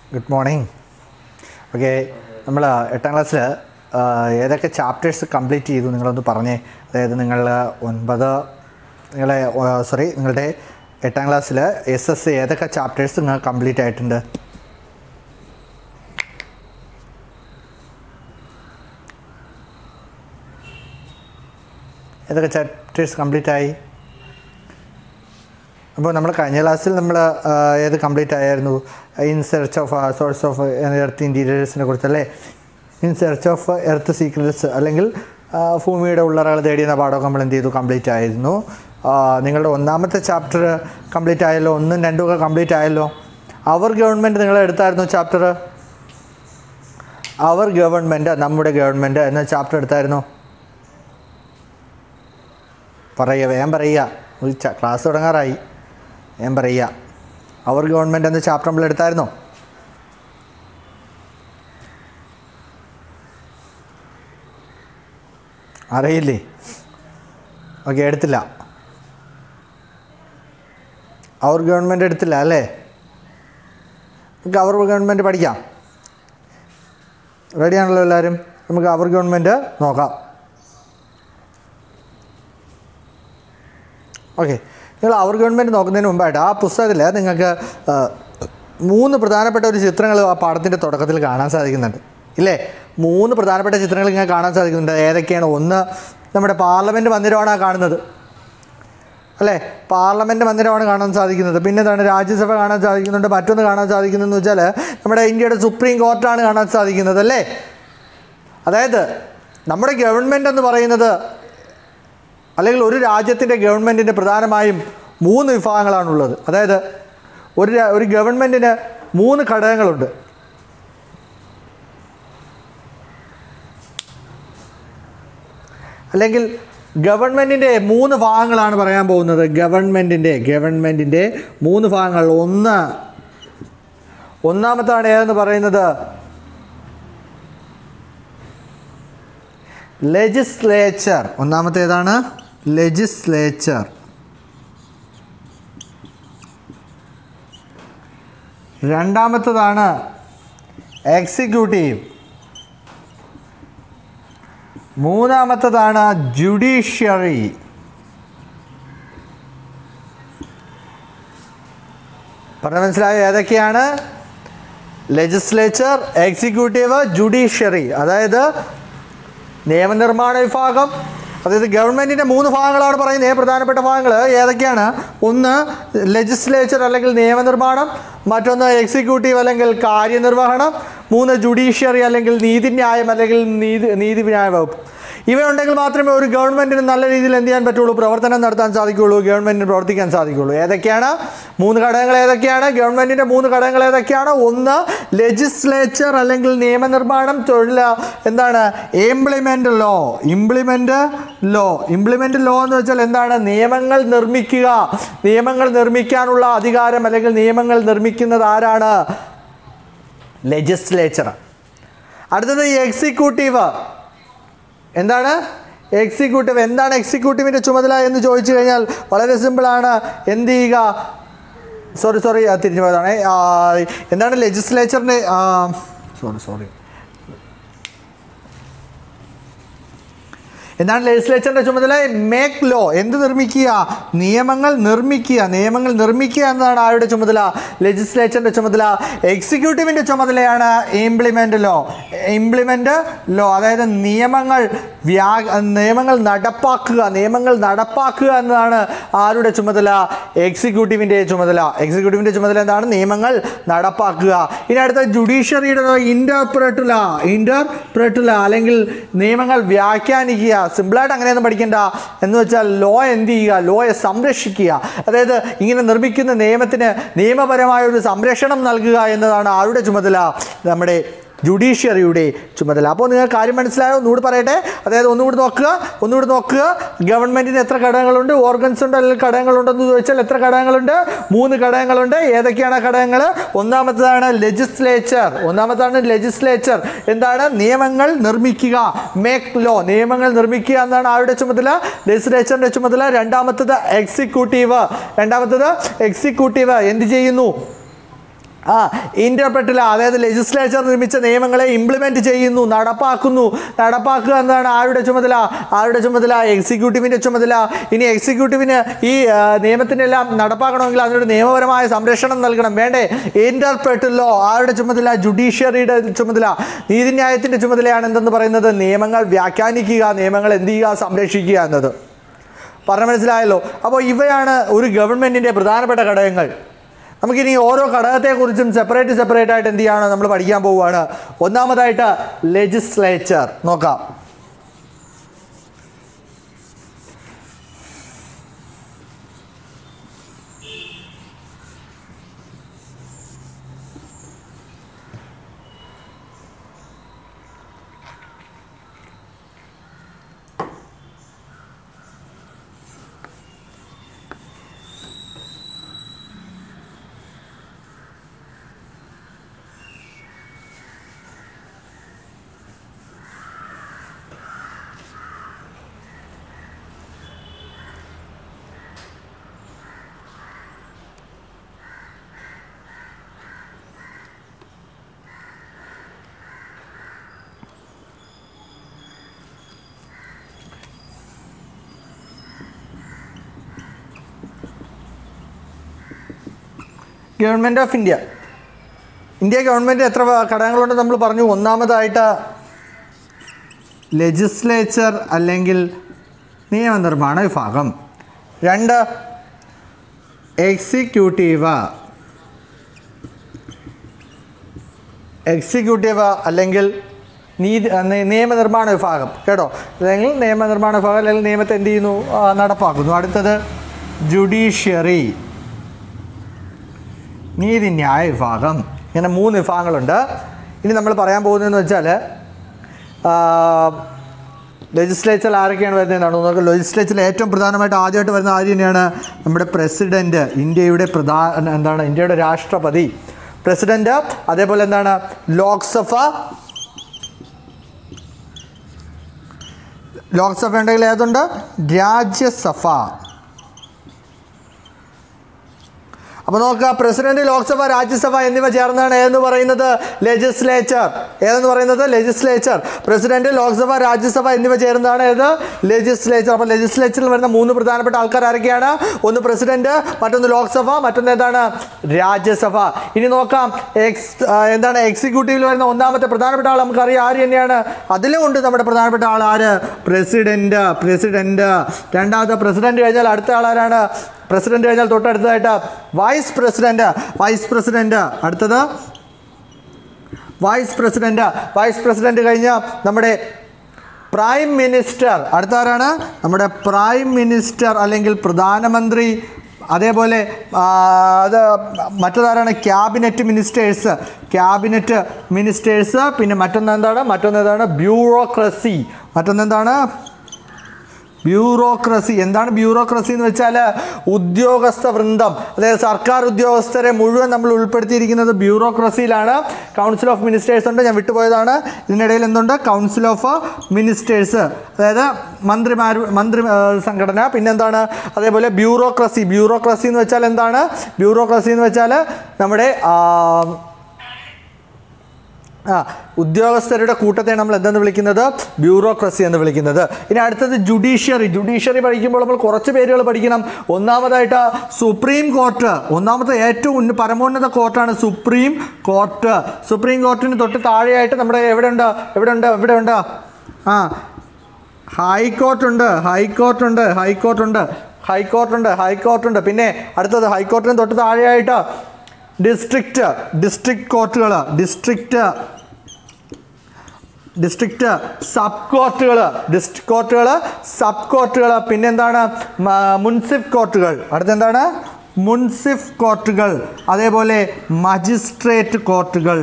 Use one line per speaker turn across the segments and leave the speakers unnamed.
good morning okay നമ്മൾ എട്ടാം ക്ലാസ്സിൽ ഏതൊക്കെ ചാപ്റ്റേഴ്സ് കംപ്ലീറ്റ് ചെയ്തു നിങ്ങളൊന്ന് പറഞ്ഞേ അതായത് നിങ്ങൾ ഒൻപത് നിങ്ങളെ സോറി നിങ്ങളുടെ എട്ടാം ക്ലാസ്സിൽ എസ് എസ് ഏതൊക്കെ ചാപ്റ്റേഴ്സ് നിങ്ങൾ കംപ്ലീറ്റ് ആയിട്ടുണ്ട് ഏതൊക്കെ ചാപ്റ്റേഴ്സ് കംപ്ലീറ്റ് ആയി അപ്പോൾ നമ്മൾ കഴിഞ്ഞ ക്ലാസ്സിൽ നമ്മൾ ഏത് കംപ്ലീറ്റ് ആയിരുന്നു in search of source of earth ഇൻറ്റീരിയേഴ്സിനെ കുറിച്ചല്ലേ in search of earth secrets അല്ലെങ്കിൽ ആ, ഭൂമിയുടെ ഉള്ളറകൾ തേടിയുന്ന പാഠമൊക്കെ നമ്മൾ എന്ത് ചെയ്തു കംപ്ലീറ്റ് ആയിരുന്നു ആ, നിങ്ങളുടെ ഒന്നാമത്തെ ചാപ്റ്റർ കംപ്ലീറ്റ് ആയല്ലോ ഒന്നും രണ്ടും ഒക്കെ കംപ്ലീറ്റ് ആയല്ലോ അവർ ഗവൺമെൻറ് നിങ്ങൾ എടുത്തായിരുന്നു ചാപ്റ്റർ അവർ ഗവൺമെൻറ് നമ്മുടെ ഗവൺമെൻറ് എന്ന ചാപ്റ്റർ എടുത്തായിരുന്നു പറയുക വേഗം പറയുക ഒരു ച- ക്ലാസ് തുടങ്ങാറായി വേഗം പറയുക അവർ ഗവൺമെൻറ് എന്ന ചാപ്റ്റർ നമ്മൾ എടുത്തായിരുന്നോ അറിയില്ലേ ഓക്കെ എടുത്തില്ല അവർ ഗവൺമെൻറ് എടുത്തില്ല അല്ലേ നമുക്ക് അവർ ഗവൺമെൻറ് പഠിക്കാം റെഡിയാണല്ലോ എല്ലാവരും നമുക്ക് അവർ ഗവൺമെൻറ് നോക്കാം ഓക്കെ നിങ്ങൾ അവർ ഗവൺമെൻറ് നോക്കുന്നതിന് മുമ്പായിട്ട് ആ പുസ്തകത്തിൽ നിങ്ങൾക്ക് ആ, മൂന്ന് പ്രധാനപ്പെട്ട ഒരു ചിത്രങ്ങൾ ആ പാഠത്തിൻ്റെ തുടക്കത്തിൽ കാണാൻ സാധിക്കുന്നുണ്ട് ഇല്ലേ മൂന്ന് പ്രധാനപ്പെട്ട ചിത്രങ്ങൾ നിങ്ങൾക്ക് കാണാൻ സാധിക്കുന്നുണ്ട് ഏതൊക്കെയാണ് ഒന്ന് നമ്മുടെ പാർലമെൻറ്റ് മന്ദിരമാണ് ആ കാണുന്നത് അല്ലേ പാർലമെൻറ്റ് മന്ദിരമാണ് കാണാൻ സാധിക്കുന്നത് പിന്നെ എന്താണ് രാജ്യസഭ കാണാൻ സാധിക്കുന്നുണ്ട് മറ്റൊന്ന് കാണാൻ സാധിക്കുന്നതെന്ന് വെച്ചാൽ നമ്മുടെ ഇന്ത്യയുടെ സുപ്രീം കോർട്ടാണ് കാണാൻ സാധിക്കുന്നത് അല്ലേ അതായത് നമ്മുടെ ഗവൺമെൻറ് എന്ന് പറയുന്നത് അല്ലെങ്കിൽ ഒരു രാജ്യത്തിൻ്റെ ഗവൺമെൻറ്റിന് പ്രധാനമായും മൂന്ന് വിഭാഗങ്ങളാണുള്ളത് അതായത് ഒരു രാ- ഒരു ഗവൺമെൻറ്റിന് മൂന്ന് ഘടകങ്ങളുണ്ട് അല്ലെങ്കിൽ ഗവൺമെൻറ്റിൻ്റെ മൂന്ന് ഭാഗങ്ങളാണ് പറയാൻ പോകുന്നത് ഗവൺമെൻറ്റിൻ്റെ ഗവൺമെൻറ്റിൻ്റെ മൂന്ന് ഭാഗങ്ങൾ ഒന്ന് ഒന്നാമത്താണ് ഏതെന്ന് പറയുന്നത് ലെജിസ്ലേച്ചർ ഒന്നാമത്തേതാണ് ലെജിസ്ലേച്ചർ രണ്ടാമത്തതാണ് എക്സിക്യൂട്ടീവ് മൂന്നാമത്തതാണ് ജുഡീഷ്യറി പറഞ്ഞ മനസ്സിലായോ ഏതൊക്കെയാണ് ലെജിസ്ലേച്ചർ എക്സിക്യൂട്ടീവ് ജുഡീഷ്യറി അതായത് നിയമനിർമ്മാണ വിഭാഗം അതായത് ഗവൺമെൻറ്റിൻ്റെ മൂന്ന് ഭാഗങ്ങളാണ് പറയുന്നത് പ്രധാനപ്പെട്ട ഭാഗങ്ങൾ ഏതൊക്കെയാണ് ഒന്ന് ലെജിസ്ലേച്ചർ അല്ലെങ്കിൽ നിയമനിർമ്മാണം മറ്റൊന്ന് എക്സിക്യൂട്ടീവ് അല്ലെങ്കിൽ കാര്യനിർവഹണം മൂന്ന് ജുഡീഷ്യറി അല്ലെങ്കിൽ നീതിന്യായം അല്ലെങ്കിൽ നീതി നീതിന്യായ വകുപ്പ് ഇവയുണ്ടെങ്കിൽ മാത്രമേ ഒരു ഗവൺമെൻറ്റിന് നല്ല രീതിയിൽ എന്ത് ചെയ്യാൻ പറ്റുള്ളൂ പ്രവർത്തനം നടത്താൻ സാധിക്കുകയുള്ളൂ ഗവൺമെൻറ്റിന് പ്രവർത്തിക്കാൻ സാധിക്കുകയുള്ളൂ ഏതൊക്കെയാണ് മൂന്ന് ഘടകങ്ങൾ ഏതൊക്കെയാണ് ഗവൺമെൻറ്റിൻ്റെ മൂന്ന് ഘടകങ്ങൾ ഏതൊക്കെയാണ് ഒന്ന് ലെജിസ്ലേച്ചർ അല്ലെങ്കിൽ നിയമനിർമ്മാണം തൊഴിൽ എന്താണ് implement law implement law implement law എന്ന് വെച്ചാൽ എന്താണ് നിയമങ്ങൾ നിർമ്മിക്കുക നിയമങ്ങൾ നിർമ്മിക്കാനുള്ള അധികാരം അല്ലെങ്കിൽ നിയമങ്ങൾ നിർമ്മിക്കുന്നത് ആരാണ് ലെജിസ്ലേച്ചർ അടുത്തത് എക്സിക്യൂട്ടീവ് എന്താണ് എക്സിക്യൂട്ടീവ് എന്താണ് എക്സിക്യൂട്ടീവിൻ്റെ ചുമതല എന്ന് ചോദിച്ചു കഴിഞ്ഞാൽ വളരെ സിമ്പിളാണ് എന്ത് ചെയ്യുക സോറി സോറി തിരിഞ്ഞു പോയതാണ് ആ, എന്താണ് ലെജിസ്ലേച്ചറിൻ്റെ സോറി സോറി എന്താണ് ലെജിസ്ലേച്ചറിൻ്റെ ചുമതല മേക്ക് ലോ എന്ത് നിർമ്മിക്കുക നിയമങ്ങൾ നിർമ്മിക്കുക നിയമങ്ങൾ നിർമ്മിക്കുക എന്നതാണ് ആരുടെ ചുമതല ലെജിസ്ലേച്ചറിൻ്റെ ചുമതല എക്സിക്യൂട്ടീവിൻ്റെ ചുമതലയാണ് ഇംപ്ലിമെൻ്റ് ലോ ഇംപ്ലിമെൻ്റ് ലോ അതായത് നിയമങ്ങൾ വ്യാ നിയമങ്ങൾ നടപ്പാക്കുക നിയമങ്ങൾ നടപ്പാക്കുക എന്നതാണ് ആരുടെ ചുമതല എക്സിക്യൂട്ടീവിൻ്റെ ചുമതല എക്സിക്യൂട്ടീവിൻ്റെ ചുമതല എന്താണ് നിയമങ്ങൾ നടപ്പാക്കുക ഇനി അടുത്ത ജുഡീഷ്യറിയുടെ ഇൻ്റർപ്രറ്റ് ലോ ഇൻ്റർപ്രറ്റ് ലോ അല്ലെങ്കിൽ നിയമങ്ങൾ വ്യാഖ്യാനിക്കുക സിമ്പിളായിട്ട് അങ്ങനെയൊന്നും പഠിക്കണ്ട എന്ന് വെച്ചാൽ ലോ എന്ത് ചെയ്യുക ലോയെ സംരക്ഷിക്കുക അതായത് ഇങ്ങനെ നിർമ്മിക്കുന്ന നിയമത്തിന് നിയമപരമായ ഒരു സംരക്ഷണം നൽകുക എന്നതാണ് ആരുടെ ചുമതല നമ്മുടെ ജുഡീഷ്യറിയുടെ ചുമതല അപ്പോൾ നിങ്ങൾക്ക് കാര്യം മനസ്സിലായോ ഒന്നുകൂടി പറയട്ടെ അതായത് ഒന്നുകൂടി നോക്കുക ഒന്നുകൂടി നോക്കുക ഗവൺമെൻറ്റിന് എത്ര ഘടകങ്ങളുണ്ട് ഓർഗൻസ് ഉണ്ട് അല്ലെങ്കിൽ ഘടകങ്ങളുണ്ടെന്ന് ചോദിച്ചാൽ എത്ര ഘടകങ്ങളുണ്ട് മൂന്ന് ഘടകങ്ങളുണ്ട് ഏതൊക്കെയാണ് ആ ഘടകങ്ങൾ ഒന്നാമത്തേതാണ് ലെജിസ്ലേച്ചർ ഒന്നാമതാണ് ലെജിസ്ലേച്ചർ എന്താണ് നിയമങ്ങൾ നിർമ്മിക്കുക മേക്ക് ലോ നിയമങ്ങൾ നിർമ്മിക്കുക എന്നാണ് ആരുടെ ചുമതല ലെജിസ്ലേച്ചറിൻ്റെ ചുമതല രണ്ടാമത്തത് എക്സിക്യൂട്ടീവ് രണ്ടാമത്തത് എക്സിക്യൂട്ടീവ് എന്ത് ചെയ്യുന്നു ആ ഇന്റർപ്രറ്റില അതായത് ലെജിസ്ലേച്ചർ നിർമ്മിച്ച നിയമങ്ങളെ ഇംപ്ലിമെന്റ് ചെയ്യുന്നു നടപ്പാക്കുന്നു നടപ്പാക്കുക എന്നതാണ് ആരുടെ ചുമതല ആരുടെ ചുമതല എക്സിക്യൂട്ടീവിന്റെ ചുമതല ഇനി എക്സിക്യൂട്ടീവിന് ഈ ആ, നിയമത്തിനെല്ലാം നടപ്പാക്കണമെങ്കിൽ അതിനൊരു നിയമപരമായ സംരക്ഷണം നൽകണം വേണ്ടേ ഇന്റർപ്രറ്റ് ലോ ആരുടെ ചുമതല ജുഡീഷ്യറിയുടെ ചുമതല നീതിന്യായത്തിന്റെ ചുമതലയാണ് എന്തെന്ന് പറയുന്നത് നിയമങ്ങൾ വ്യാഖ്യാനിക്കുക നിയമങ്ങൾ എന്ത് ചെയ്യുക സംരക്ഷിക്കുക എന്നത് പറഞ്ഞ മനസ്സിലായല്ലോ അപ്പോൾ ഇവയാണ് ഒരു ഗവൺമെൻറ്റിൻ്റെ പ്രധാനപ്പെട്ട ഘടകങ്ങൾ നമുക്കിനി ഓരോ ഘടകത്തെക്കുറിച്ചും സെപ്പറേറ്റ് സെപ്പറേറ്റ് ആയിട്ട് എന്ത് ചെയ്യാണ് നമ്മൾ പഠിക്കാൻ പോവുകയാണ് ഒന്നാമതായിട്ട് ലെജിസ്ലേച്ചർ നോക്കാം government of India India government എത്ര വ- ഘടകങ്ങളുണ്ട് നമ്മൾ പറഞ്ഞു ഒന്നാമതായിട്ട് ലെജിസ്ലേച്ചർ അല്ലെങ്കിൽ നിയമനിർമ്മാണ വിഭാഗം രണ്ട് എക്സിക്യൂട്ടീവ് എക്സിക്യൂട്ടീവ് അല്ലെങ്കിൽ നീതി ആ, നി- നിയമനിർമ്മാണ വിഭാഗം കേട്ടോ അല്ലെങ്കിൽ നിയമനിർമ്മാണ വിഭാഗം അല്ലെങ്കിൽ നിയമത്തെ എന്ത് ചെയ്യുന്നു ആ, നടപ്പാക്കുന്നു അടുത്തത് ജുഡീഷ്യറി നീതിന്യായ വിഭാഗം ഇങ്ങനെ മൂന്ന് വിഭാഗങ്ങളുണ്ട് ഇനി നമ്മൾ പറയാൻ പോകുന്നതെന്ന് വെച്ചാൽ ലെജിസ്ലേച്ചറിൽ ആരൊക്കെയാണ് വരുന്നതെന്നാണ് നമുക്ക് ലെജിസ്ലേച്ചറിൽ ഏറ്റവും പ്രധാനമായിട്ട് ആദ്യമായിട്ട് വരുന്ന ആര് തന്നെയാണ് നമ്മുടെ പ്രസിഡൻറ്റ് ഇന്ത്യയുടെ പ്രധാന എന്താണ് ഇന്ത്യയുടെ രാഷ്ട്രപതി പ്രസിഡൻറ്റ് അതേപോലെ എന്താണ് ലോക്സഭ ലോക്സഭ ഉണ്ടെങ്കിൽ ഏതുണ്ട് രാജ്യസഭ അപ്പോൾ നോക്കുക പ്രസിഡന്റ് ലോക്സഭ രാജ്യസഭ എന്നിവ ചേർന്നാണ് ഏതെന്ന് പറയുന്നത് ലെജിസ്ലേച്ചർ ഏതെന്ന് പറയുന്നത് ലെജിസ്ലേച്ചർ പ്രസിഡന്റ് ലോക്സഭ രാജ്യസഭ എന്നിവ ചേർന്നതാണ് ഏത് ലെജിസ്ലേച്ചർ അപ്പോൾ ലെജിസ്ലേച്ചറിൽ വരുന്ന മൂന്ന് പ്രധാനപ്പെട്ട ആൾക്കാർ ആരൊക്കെയാണ് ഒന്ന് പ്രസിഡന്റ് മറ്റൊന്ന് ലോക്സഭ മറ്റൊന്ന് എന്താണ് രാജ്യസഭ ഇനി നോക്കാം എക്സ് ആ, എന്താണ് എക്സിക്യൂട്ടീവിൽ വരുന്ന ഒന്നാമത്തെ പ്രധാനപ്പെട്ട ആൾ നമുക്കറിയാം ആര് തന്നെയാണ് അതിലും ഉണ്ട് നമ്മുടെ പ്രധാനപ്പെട്ട ആൾ ആര് പ്രസിഡന്റ് പ്രസിഡന്റ് രണ്ടാമത്തെ പ്രസിഡന്റ് കഴിഞ്ഞാൽ അടുത്ത ആൾ ആരാണ് പ്രസിഡന്റ് കഴിഞ്ഞാൽ തൊട്ടടുത്തതായിട്ട് വൈസ് പ്രസിഡന്റ് വൈസ് പ്രസിഡന്റ് അടുത്തത് വൈസ് പ്രസിഡന്റ് വൈസ് പ്രസിഡന്റ് കഴിഞ്ഞ നമ്മുടെ പ്രൈം മിനിസ്റ്റർ അടുത്ത ആരാണ് നമ്മുടെ പ്രൈം മിനിസ്റ്റർ അല്ലെങ്കിൽ പ്രധാനമന്ത്രി അതേപോലെ ആ, അത് മറ്റൊരാരാണ് ക്യാബിനറ്റ് മിനിസ്റ്റേഴ്സ് ക്യാബിനറ്റ് മിനിസ്റ്റേഴ്സ് പിന്നെ മറ്റൊന്ന് എന്താണ് മറ്റൊന്ന് എന്താണ് ബ്യൂറോക്രസി മറ്റൊന്നെന്താണ് ബ്യൂറോക്രസി എന്താണ് ബ്യൂറോക്രസി എന്ന് വെച്ചാൽ ഉദ്യോഗസ്ഥ വൃന്ദം അതായത് സർക്കാർ ഉദ്യോഗസ്ഥരെ മുഴുവൻ നമ്മൾ ഉൾപ്പെടുത്തിയിരിക്കുന്നത് ബ്യൂറോക്രസിയിലാണ് കൗൺസിൽ ഓഫ് മിനിസ്റ്റേഴ്സ് ഉണ്ട് ഞാൻ വിട്ടുപോയതാണ് ഇതിനിടയിൽ എന്തുണ്ട് കൗൺസിൽ ഓഫ് മിനിസ്റ്റേഴ്സ് അതായത് മന്ത്രിമാർ മന്ത്രി ആ, സംഘടന പിന്നെന്താണ് അതേപോലെ ബ്യൂറോക്രസി ബ്യൂറോക്രസി എന്ന് വെച്ചാൽ എന്താണ് ബ്യൂറോക്രസി എന്ന് വെച്ചാൽ നമ്മുടെ ആ, ആ ഉദ്യോഗസ്ഥരുടെ കൂട്ടത്തെ നമ്മൾ എന്തെന്ന് വിളിക്കുന്നത് ബ്യൂറോക്രസി എന്ന് വിളിക്കുന്നത് ഇനി അടുത്തത് ജുഡീഷ്യറി ജുഡീഷ്യറി പഠിക്കുമ്പോൾ നമ്മൾ കുറച്ച് പേരുകൾ പഠിക്കണം ഒന്നാമതായിട്ട് സുപ്രീം കോർട്ട് ഒന്നാമത്തെ ഏറ്റവും ഉന്ന പരമോന്നത കോർട്ടാണ് സുപ്രീം കോർട്ട് സുപ്രീം കോർട്ടിന് തൊട്ട് താഴെയായിട്ട് നമ്മുടെ എവിടെ ഉണ്ട് എവിടെ ഉണ്ട് എവിടെ ഉണ്ട് ആ ഹൈക്കോർട്ടുണ്ട് ഹൈക്കോർട്ടുണ്ട് ഹൈക്കോർട്ടുണ്ട് ഹൈക്കോർട്ടുണ്ട് ഹൈക്കോർട്ടുണ്ട് പിന്നെ അടുത്തത് ഹൈക്കോർട്ടിന് തൊട്ട് താഴെയായിട്ട് ഡിസ്ട്രിക്റ്റ് ഡിസ്ട്രിക്ട് കോർട്ടുകൾ ഡിസ്ട്രിക്റ്റ് ഡിസ്ട്രിക്റ്റ് സബ് കോർട്ടുകൾ ഡിസ്ട്രിക്ട് കോർട്ടുകൾ സബ് കോർട്ടുകൾ പിന്നെന്താണ് മ- മുൻസിഫ് കോർട്ടുകൾ അടുത്തെന്താണ് മുൻസിഫ് കോർട്ടുകൾ അതേപോലെ മജിസ്ട്രേറ്റ് കോർട്ടുകൾ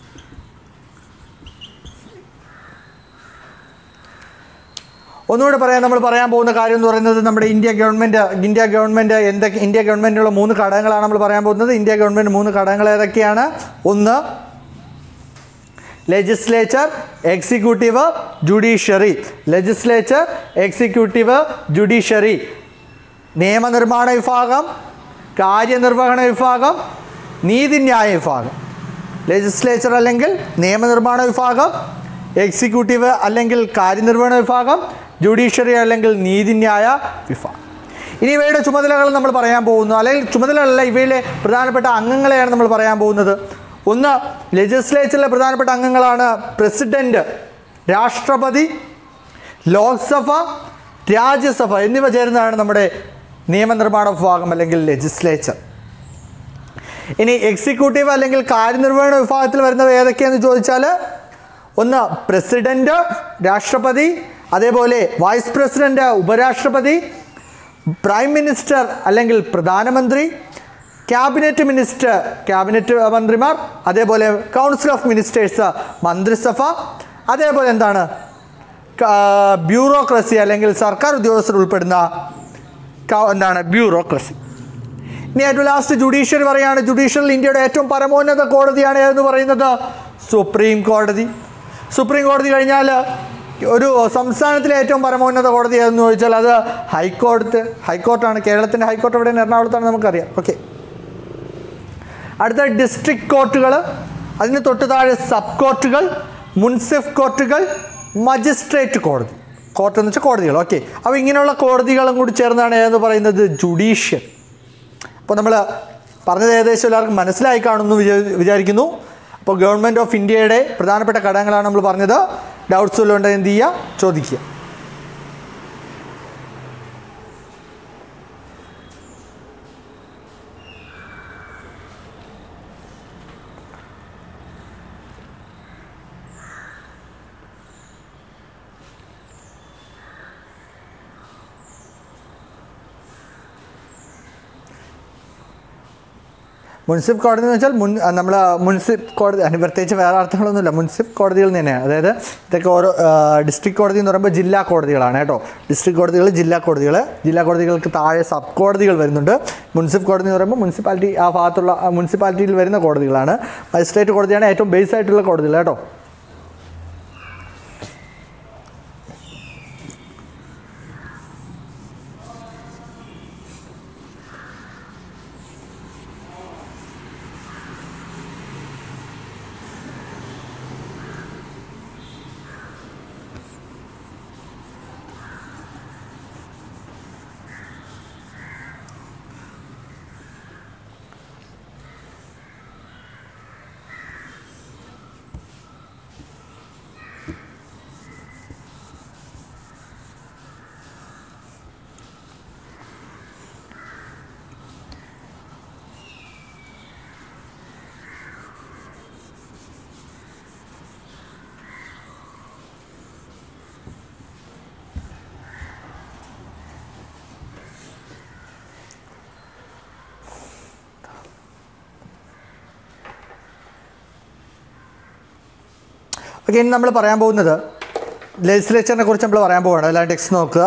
ഒന്നുകൂടെ പറയാൻ നമ്മൾ പറയാൻ പോകുന്ന കാര്യം എന്ന് പറയുന്നത് നമ്മുടെ ഇന്ത്യ ഗവൺമെൻറ് ഇന്ത്യ ഗവൺമെൻറ് എന്തൊക്കെ ഇന്ത്യ ഗവൺമെൻറ്റിലുള്ള മൂന്ന് ഘടകങ്ങളാണ് നമ്മൾ പറയാൻ പോകുന്നത് ഇന്ത്യ ഗവൺമെൻറ് മൂന്ന് ഘടകങ്ങൾ ഏതൊക്കെയാണ് ഒന്ന് legislature executive judiciary legislature executive judiciary നിയമനിർമ്മാണ വിഭാഗം കാര്യനിർവഹണ വിഭാഗം നീതിന്യായ വിഭാഗം ലെജിസ്ലേച്ചർ അല്ലെങ്കിൽ നിയമനിർമ്മാണ വിഭാഗം എക്സിക്യൂട്ടീവ് അല്ലെങ്കിൽ കാര്യനിർവഹണ വിഭാഗം ജുഡീഷ്യറി അല്ലെങ്കിൽ നീതിന്യായ വിഭാഗം ഇനി ഇവയുടെ ചുമതലകൾ നമ്മൾ പറയാൻ പോകുന്നു അല്ലെങ്കിൽ ചുമതലകളല്ല ഇവയിലെ പ്രധാനപ്പെട്ട അംഗങ്ങളെയാണ് നമ്മൾ പറയാൻ പോകുന്നത് ഒന്ന് ലെജിസ്ലേച്ചറിലെ പ്രധാനപ്പെട്ട അംഗങ്ങളാണ് പ്രസിഡന്റ് രാഷ്ട്രപതി ലോക്സഭ രാജ്യസഭ എന്നിവ ചേരുന്നതാണ് നമ്മുടെ നിയമനിർമ്മാണ വിഭാഗം അല്ലെങ്കിൽ ലെജിസ്ലേച്ചർ ഇനി എക്സിക്യൂട്ടീവ് അല്ലെങ്കിൽ കാര്യനിർവഹണ വിഭാഗത്തിൽ വരുന്നവ ഏതൊക്കെയാണെന്ന് ചോദിച്ചാൽ ഒന്ന് പ്രസിഡന്റ് രാഷ്ട്രപതി അതേപോലെ വൈസ് പ്രസിഡന്റ് ഉപരാഷ്ട്രപതി പ്രൈം മിനിസ്റ്റർ അല്ലെങ്കിൽ പ്രധാനമന്ത്രി ക്യാബിനറ്റ് മിനിസ്റ്റർ ക്യാബിനറ്റ് മന്ത്രിമാർ അതേപോലെ കൗൺസിൽ ഓഫ് മിനിസ്റ്റേഴ്സ് മന്ത്രിസഭ അതേപോലെ എന്താണ് ക- ബ്യൂറോക്രസി അല്ലെങ്കിൽ സർക്കാർ ഉദ്യോഗസ്ഥർ ഉൾപ്പെടുന്ന ക- എന്താണ് ബ്യൂറോക്രസി ഇനി ഏറ്റവും ലാസ്റ്റ് ജുഡീഷ്യറി പറയുകയാണ് ജുഡീഷ്യറിൽ ഇന്ത്യയുടെ ഏറ്റവും പരമോന്നത കോടതിയാണ് എന്ന് പറയുന്നത് സുപ്രീം കോടതി സുപ്രീം കോടതി കഴിഞ്ഞാൽ ഒരു സംസ്ഥാനത്തിലെ ഏറ്റവും പരമോന്നത കോടതി ഏതെന്ന് ചോദിച്ചാൽ അത് ഹൈക്കോടതി ഹൈക്കോർട്ടാണ് കേരളത്തിൻ്റെ ഹൈക്കോർട്ട് എവിടെയാണ് എറണാകുളത്താണ് നമുക്കറിയാം ഓക്കെ അടുത്ത ഡിസ്ട്രിക്ട് കോർട്ടുകൾ അതിന് തൊട്ട് താഴെ സബ് കോർട്ടുകൾ മുൻസിഫ് കോർട്ടുകൾ മജിസ്ട്രേറ്റ് കോടതി കോർട്ട് എന്ന് വെച്ചാൽ കോടതികൾ ഓക്കെ അപ്പോൾ ഇങ്ങനെയുള്ള കോടതികളും കൂടി ചേർന്നാണ് ഏതെന്ന് പറയുന്നത് ജുഡീഷ്യൽ അപ്പോൾ നമ്മൾ പറഞ്ഞത് ഏകദേശം എല്ലാവർക്കും മനസ്സിലായി കാണുമെന്ന് വിചാ- വിചാരിക്കുന്നു അപ്പോൾ ഗവൺമെൻറ് ഓഫ് ഇന്ത്യയുടെ പ്രധാനപ്പെട്ട ഘടകങ്ങളാണ് നമ്മൾ പറഞ്ഞത് ഡൗട്ട്സ് വല്ലതും ഉണ്ടെങ്കിൽ എന്ത് ചെയ്യുക ചോദിക്കുക മുൻസിഫ് കോടതി എന്ന് വെച്ചാൽ മുൻ നമ്മൾ മുൻസിഫ് കോടതി അതിന് പ്രത്യേകിച്ച് വേറെ അർത്ഥങ്ങളൊന്നുമില്ല മുൻസിഫ് കോടതികൾ തന്നെയാണ് അതായത് ഇതൊക്കെ ഓരോ ഡിസ്ട്രിക്ട് കോടതി എന്ന് പറയുമ്പോൾ ജില്ലാ കോടതികളാണ് കേട്ടോ ഡിസ്ട്രിക്ട് കോടതികൾ ജില്ലാ കോടതികൾ ജില്ലാ കോടതികൾക്ക് താഴെ സബ് കോടതികൾ വരുന്നുണ്ട് മുൻസിഫ് കോടതി എന്ന് പറയുമ്പോൾ മുനിസിപ്പാലിറ്റി ആ ഭാഗത്തുള്ള ആ മുനിസിപ്പാലിറ്റിയിൽ വരുന്ന കോടതികളാണ് മജിസ്ട്രേറ്റ് കോടതിയാണ് ഏറ്റവും ബേസ് ആയിട്ടുള്ള കോടതികൾ കേട്ടോ ഓക്കെ ഇനി നമ്മൾ പറയാൻ പോകുന്നത് ലെജിസ്ലേച്ചറിനെ കുറിച്ച് നമ്മൾ പറയാൻ പോവുകയാണ് എല്ലാം ടെക്സ്റ്റ് നോക്കുക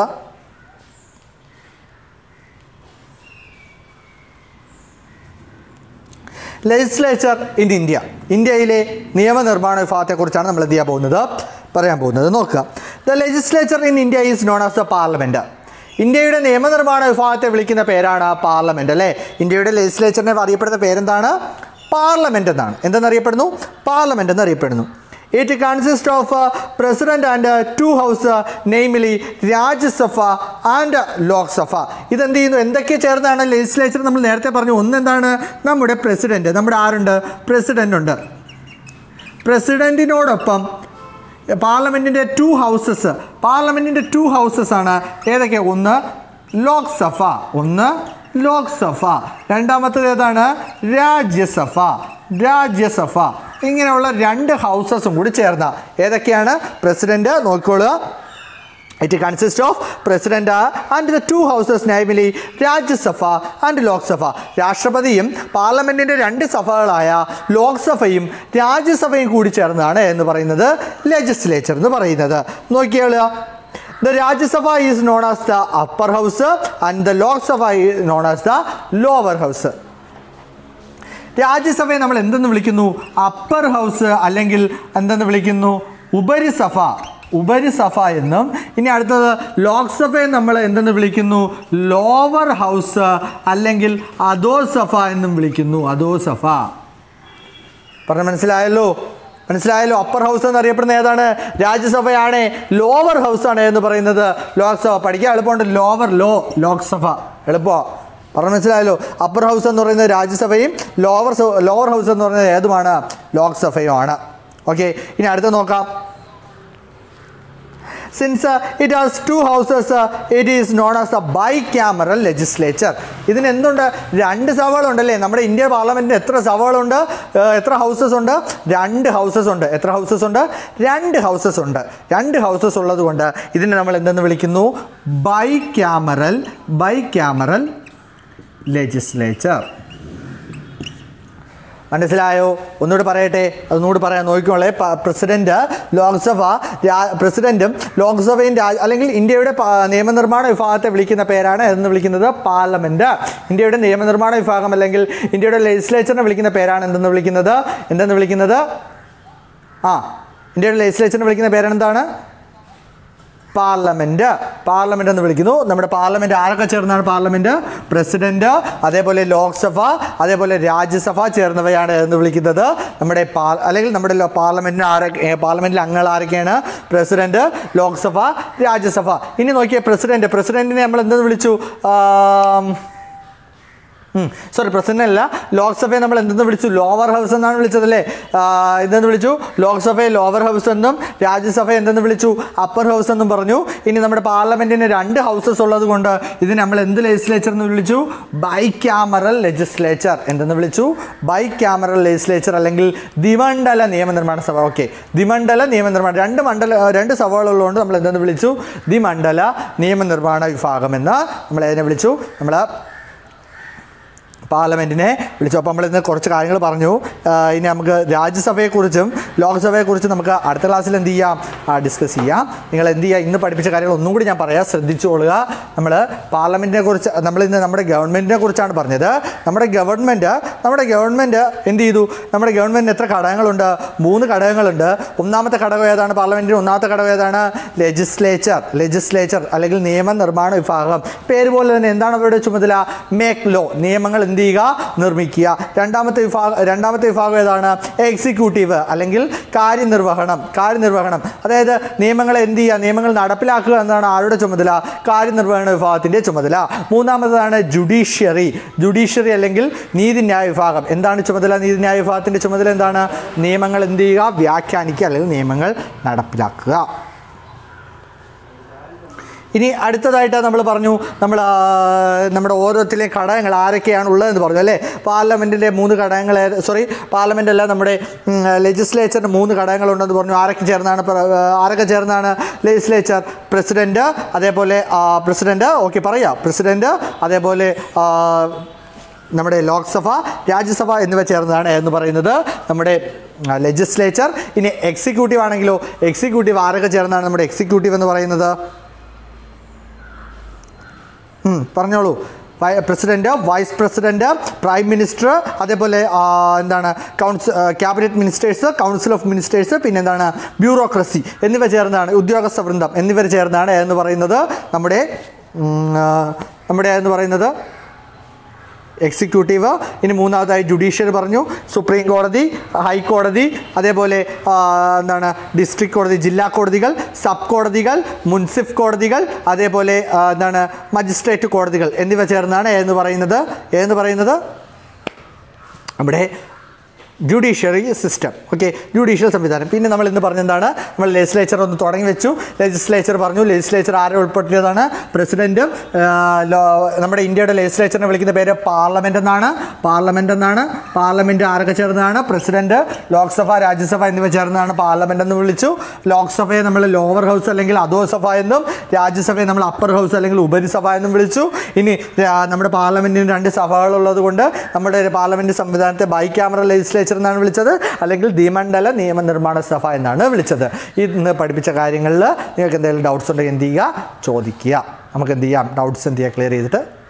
ലെജിസ്ലേച്ചർ ഇൻ ഇന്ത്യ ഇന്ത്യയിലെ നിയമനിർമ്മാണ വിഭാഗത്തെക്കുറിച്ചാണ് നമ്മൾ എന്ത് ചെയ്യാൻ പോകുന്നത് പറയാൻ പോകുന്നത് നോക്കുക the legislature in India is known as the parliament ഇന്ത്യയുടെ നിയമനിർമ്മാണ വിഭാഗത്തെ വിളിക്കുന്ന പേരാണ് പാർലമെൻറ്റ് അല്ലേ ഇന്ത്യയുടെ ലെജിസ്ലേച്ചറിനെ അറിയപ്പെടുന്ന പേരെന്താണ് പാർലമെൻറ്റ് എന്നാണ് എന്തെന്നറിയപ്പെടുന്നു പാർലമെൻറ്റ് എന്നറിയപ്പെടുന്നു it consist of president and two house namely Rajya Sabha and Lok Sabha ഇതെന്ത് ചെയ്യുന്നു എന്തൊക്കെ ചേർന്നാണ് ലെജിസ്ലേച്ചർ നമ്മൾ നേരത്തെ പറഞ്ഞു ഒന്നെന്താണ് നമ്മുടെ പ്രസിഡന്റ് നമ്മുടെ ആരുണ്ട് പ്രസിഡന്റ് ഉണ്ട് പ്രസിഡന്റിനോടൊപ്പം പാർലമെൻറ്റിൻ്റെ ടു ഹൗസസ് പാർലമെൻറ്റിൻ്റെ ടു ഹൗസസ് ആണ് ഏതൊക്കെ ഒന്ന് ലോക്സഭ ഒന്ന് ലോക്സഭ രണ്ടാമത്തേത് ഏതാണ് രാജ്യസഭ രാജ്യസഭ ഇങ്ങനെയുള്ള രണ്ട് ഹൗസസും കൂടി ചേർന്ന ഏതൊക്കെയാണ് പ്രസിഡന്റ് നോക്കിക്കോളുക it consist of president and the two houses namely Rajya Sabha and Lok Sabha രാഷ്ട്രപതിയും പാർലമെന്റിന്റെ രണ്ട് സഭകളായ ലോക്സഭയും രാജ്യസഭയും കൂടി ചേർന്നതാണ് എന്ന് പറയുന്നത് ലെജിസ്ലേച്ചർ എന്ന് പറയുന്നത് നോക്കിയാളുക the Rajya Sabha is known as the upper house and the Lok Sabha is known as the lower house രാജ്യസഭയെ നമ്മൾ എന്തെന്ന് വിളിക്കുന്നു അപ്പർ ഹൗസ് അല്ലെങ്കിൽ എന്തെന്ന് വിളിക്കുന്നു ഉപരിസഭ ഉപരിസഭ എന്നും ഇനി അടുത്തത് ലോക്സഭയെ നമ്മൾ എന്തെന്ന് വിളിക്കുന്നു ലോവർ ഹൗസ് അല്ലെങ്കിൽ അധോസഭ എന്നും വിളിക്കുന്നു അധോസഭ പറഞ്ഞ മനസ്സിലായല്ലോ മനസ്സിലായല്ലോ അപ്പർ ഹൗസ് എന്നറിയപ്പെടുന്ന ഏതാണ് രാജ്യസഭയാണ് ലോവർ ഹൗസ് ആണ് എന്ന് പറയുന്നത് ലോക്സഭ പഠിക്കാൻ എളുപ്പമുണ്ട് ലോവർ ലോ ലോക്സഭ എളുപ്പമോ പറഞ്ഞ മനസ്സിലായല്ലോ അപ്പർ ഹൗസ് എന്ന് പറയുന്നത് രാജ്യസഭയും ലോവർ ലോവർ ഹൗസ് എന്ന് പറയുന്നത് ഏതുമാണ് ലോക്സഭയുമാണ് ഓക്കെ ഇനി അടുത്ത നോക്കാം since it has two houses it is known as the bicameral legislature ഇതിന് എന്തുണ്ട് രണ്ട് സഭകളുണ്ടല്ലേ നമ്മുടെ ഇന്ത്യ പാർലമെൻറ്റിന് എത്ര സഭകളുണ്ട് ഏഹ് എത്ര ഹൗസസ് ഉണ്ട് രണ്ട് ഹൗസസ് ഉണ്ട് എത്ര ഹൗസസ് ഉണ്ട് രണ്ട് ഹൗസസ് ഉണ്ട് രണ്ട് ഹൗസസ് ഉള്ളത് കൊണ്ട് ഇതിനെ നമ്മൾ എന്തെന്ന് വിളിക്കുന്നു bicameral bicameral legislature മനസ്സിലായോ ഒന്നുകൂടി പറയട്ടെ അതൊന്നുകൂടി പറയാൻ നോക്കിക്കോളെ പ- പ്രസിഡന്റ് ലോക്സഭ രാ- പ്രസിഡന്റും ലോക്സഭയും രാജ് അല്ലെങ്കിൽ ഇന്ത്യയുടെ പ- നിയമനിർമ്മാണ വിഭാഗത്തെ വിളിക്കുന്ന പേരാണ് എന്ന് വിളിക്കുന്നത് പാർലമെന്റ് ഇന്ത്യയുടെ നിയമനിർമ്മാണ വിഭാഗം അല്ലെങ്കിൽ ഇന്ത്യയുടെ ലെജിസ്ലേച്ചറിനെ വിളിക്കുന്ന പേരാണ് എന്തെന്ന് വിളിക്കുന്നത് എന്തെന്ന് വിളിക്കുന്നത് ആ ഇന്ത്യയുടെ ലെജിസ്ലേച്ചറിനെ വിളിക്കുന്ന പേരെന്താണ് പാർലമെന്റ് പാർലമെന്റ് എന്ന് വിളിക്കുന്നു നമ്മുടെ പാർലമെന്റ് ആരൊക്കെ ചേർന്നാണ് പാർലമെന്റ് പ്രസിഡന്റ് അതേപോലെ ലോക്സഭ അതേപോലെ രാജ്യസഭ ചേർന്നവയാണ് എന്ന് വിളിക്കുന്നത് നമ്മുടെ പാ അല്ലെങ്കിൽ നമ്മുടെ ലോ- പാർലമെന്റിന് ആരൊക്കെ ഏ, പാർലമെന്റിലെ അംഗങ്ങൾ ആരൊക്കെയാണ് പ്രസിഡന്റ് ലോക്സഭ രാജ്യസഭ ഇനി നോക്കിയേ പ്രസിഡന്റ് പ്രസിഡന്റിനെ നമ്മൾ എന്തെന്ന് വിളിച്ചു ആം, സോറി പ്രസിഡന്റ് അല്ല ലോക്സഭയെ നമ്മൾ എന്തെന്ന് വിളിച്ചു ലോവർ ഹൗസ് എന്നാണ് വിളിച്ചതല്ലേ ആ, എന്തെന്ന് വിളിച്ചു ലോക്സഭയെ ലോവർ ഹൗസ് എന്നും രാജ്യസഭയെ എന്തെന്ന് വിളിച്ചു അപ്പർ ഹൗസ് എന്നും പറഞ്ഞു ഇനി നമ്മുടെ പാർലമെന്റിന് രണ്ട് ഹൗസസ് ഉള്ളത് കൊണ്ട് ഇതിന് നമ്മൾ എന്ത് ലെജിസ്ലേച്ചർ എന്ന് വിളിച്ചു ബൈ ക്യാമറൽ ലെജിസ്ലേച്ചർ എന്തെന്ന് വിളിച്ചു ബൈ ക്യാമറൽ ലെജിസ്ലേച്ചർ അല്ലെങ്കിൽ ദ്വിമണ്ഡല നിയമനിർമ്മാണ സഭ ഓക്കെ ദ്വിമണ്ഡല നിയമനിർമ്മാണം രണ്ട് മണ്ഡല രണ്ട് സഭകളുള്ളതുകൊണ്ട് നമ്മൾ എന്തെന്ന് വിളിച്ചു ദ്വിമണ്ഡല നിയമനിർമ്മാണ വിഭാഗം എന്ന് നമ്മൾ അതിനെ വിളിച്ചു നമ്മൾ പാർലമെൻറ്റിനെ വിളിച്ചു അപ്പോൾ നമ്മൾ ഇന്ന് കുറച്ച് കാര്യങ്ങൾ പറഞ്ഞു ആ, ഇനി നമുക്ക് രാജ്യസഭയെക്കുറിച്ചും ലോക്സഭയെക്കുറിച്ചും നമുക്ക് അടുത്ത ക്ലാസ്സിൽ എന്ത് ചെയ്യാം ഡിസ്കസ് ചെയ്യാം നിങ്ങൾ എന്ത് ചെയ്യുക ഇന്ന് പഠിപ്പിച്ച കാര്യങ്ങൾ ഒന്നും കൂടി ഞാൻ പറയാം ശ്രദ്ധിച്ചോളുക നമ്മൾ പാർലമെൻറ്റിനെ കുറിച്ച് നമ്മൾ ഇന്ന് നമ്മുടെ ഗവൺമെൻറ്റിനെ കുറിച്ചാണ് പറഞ്ഞത് നമ്മുടെ ഗവൺമെൻറ് നമ്മുടെ ഗവൺമെൻറ് എന്ത് ചെയ്തു നമ്മുടെ ഗവൺമെൻറ്റിന് എത്ര ഘടകങ്ങളുണ്ട് മൂന്ന് ഘടകങ്ങളുണ്ട് ഒന്നാമത്തെ ഘടകം ഏതാണ് പാർലമെൻറ്റിന് ഒന്നാമത്തെ ഘടകം ഏതാണ് ലെജിസ്ലേച്ചർ ലെജിസ്ലേച്ചർ അല്ലെങ്കിൽ നിയമനിർമ്മാണ വിഭാഗം പേര് പോലെ തന്നെ എന്താണ് അവരുടെ ചുമതല മേക്ക് ലോ നിയമങ്ങൾ എന്ത് ചെയ്യുക നിർമ്മിക്കുക രണ്ടാമത്തെ വിഭാഗം രണ്ടാമത്തെ വിഭാഗം ഏതാണ് എക്സിക്യൂട്ടീവ് അല്ലെങ്കിൽ കാര്യനിർവഹണം കാര്യനിർവഹണം അതായത് നിയമങ്ങൾ എന്ത് ചെയ്യുക നിയമങ്ങൾ നടപ്പിലാക്കുക എന്നതാണ് ആരുടെ ചുമതല കാര്യനിർവഹണ വിഭാഗത്തിൻ്റെ ചുമതല മൂന്നാമതാണ് ജുഡീഷ്യറി ജുഡീഷ്യറി അല്ലെങ്കിൽ നീതിന്യായ വിഭാഗം എന്താണ് ചുമതല നീതിന്യായ വിഭാഗത്തിൻ്റെ ചുമതല എന്താണ് നിയമങ്ങൾ എന്ത് ചെയ്യുക വ്യാഖ്യാനിക്കുക അല്ലെങ്കിൽ നിയമങ്ങൾ നടപ്പിലാക്കുക ഇനി അടുത്തതായിട്ട് നമ്മൾ പറഞ്ഞു നമ്മൾ ആ, നമ്മുടെ ഓരോരുത്തരിലെയും ഘടകങ്ങൾ ആരൊക്കെയാണ് ഉള്ളതെന്ന് പറഞ്ഞു അല്ലേ പാർലമെൻറ്റിൻ്റെ മൂന്ന് ഘടകങ്ങൾ സോറി പാർലമെൻ്റ് അല്ല നമ്മുടെ ലെജിസ്ലേച്ചറിന് മൂന്ന് ഘടകങ്ങളുണ്ടെന്ന് പറഞ്ഞു ആരൊക്കെ ചേർന്നാണ് പ്ര- ആരൊക്കെ ചേർന്നാണ് ലെജിസ്ലേച്ചർ പ്രസിഡൻറ്റ് അതേപോലെ പ്രസിഡൻറ്റ് ഓക്കെ പറയാം പ്രസിഡൻറ്റ് അതേപോലെ ആ, നമ്മുടെ ലോക്സഭ രാജ്യസഭ എന്നിവ ചേർന്നതാണ് എന്ന് പറയുന്നത് നമ്മുടെ ലെജിസ്ലേച്ചർ ഇനി എക്സിക്യൂട്ടീവ് ആണെങ്കിലോ എക്സിക്യൂട്ടീവ് ആരൊക്കെ ചേർന്നാണ് നമ്മുടെ എക്സിക്യൂട്ടീവ് എന്ന് പറയുന്നത് ഉം, പറഞ്ഞോളൂ president vice president prime minister അതേപോലെ ആ, എന്താണ് council cabinet ministers council of ministers പിന്നെ എന്താണ് ബ്യൂറോക്രസി എന്നിവ ചേർന്നാണ് ഉദ്യോഗസ്ഥ വൃന്ദം എന്നിവർ ചേർന്നാണ് എന്ന് പറയുന്നത് നമ്മുടെ ഉം, ആ, നമ്മുടെ എന്ന് പറയുന്നത് എക്സിക്യൂട്ടീവ് ഇനി മൂന്നാമതായി ജുഡീഷ്യറി പറഞ്ഞു സുപ്രീം കോടതി ഹൈക്കോടതി അതേപോലെ ആ, എന്താണ് ഡിസ്ട്രിക്ട് കോടതി ജില്ലാ കോടതികൾ സബ് കോടതികൾ മുൻസിഫ് കോടതികൾ അതേപോലെ ആ, എന്താണ് മജിസ്ട്രേറ്റ് കോടതികൾ എന്നിവ ചേർന്നാണ് എന്ന് പറയുന്നത് എന്ന് പറയുന്നത് നമ്മുടെ ജുഡീഷ്യറി സിസ്റ്റം ഓക്കെ ജുഡീഷ്യൽ സംവിധാനം പിന്നെ നമ്മൾ ഇന്ന് പറഞ്ഞെന്താണ് നമ്മൾ ലെജിസ്ലേച്ചർ ഒന്ന് തുടങ്ങി വെച്ചു ലെജിസ്ലേച്ചർ പറഞ്ഞു ലെജിസ്ലേച്ചർ ആരെ ഉൾപ്പെടുത്തിയതാണ് പ്രസിഡൻറ്റും നമ്മുടെ ഇന്ത്യയുടെ ലെജിസ്ലേച്ചറിനെ വിളിക്കുന്ന പേര് പാർലമെൻ്റ് എന്നാണ് പാർലമെൻ്റ് എന്നാണ് പാർലമെൻറ്റ് ആരൊക്കെ ചേർന്നതാണ് പ്രസിഡൻറ്റ് ലോക്സഭ രാജ്യസഭ എന്നിവ ചേർന്നതാണ് പാർലമെൻ്റ് എന്ന് വിളിച്ചു ലോക്സഭയെ നമ്മൾ ലോവർ ഹൗസ് അല്ലെങ്കിൽ അധോസഭ എന്നും രാജ്യസഭയെ നമ്മൾ അപ്പർ ഹൗസ് അല്ലെങ്കിൽ ഉപരിസഭ എന്നും വിളിച്ചു ഇനി രാ- നമ്മുടെ പാർലമെൻറ്റിന് രണ്ട് സഭകളുള്ളത് കൊണ്ട് നമ്മുടെ പാർലമെൻറ്റ് സംവിധാനത്തെ ബൈ ക്യാമറ ലെജിസ്ലേച്ചർ എന്നാണ് വിളിച്ചത് അല്ലെങ്കിൽ ദ്വിമണ്ഡല നിയമനിർമ്മാണ സഭ എന്നാണ് വിളിച്ചത് ഇന്ന് പഠിപ്പിച്ച കാര്യങ്ങളിൽ നിങ്ങൾക്ക് എന്തെങ്കിലും ഡൗട്ട്സ് ഉണ്ടെങ്കിൽ എന്ത് ചെയ്യുക ചോദിക്കുക നമുക്ക് എന്ത് ചെയ്യാം ഡൗട്ട്സ് എന്ത് ചെയ്യുക ക്ലിയർ ചെയ്തിട്ട്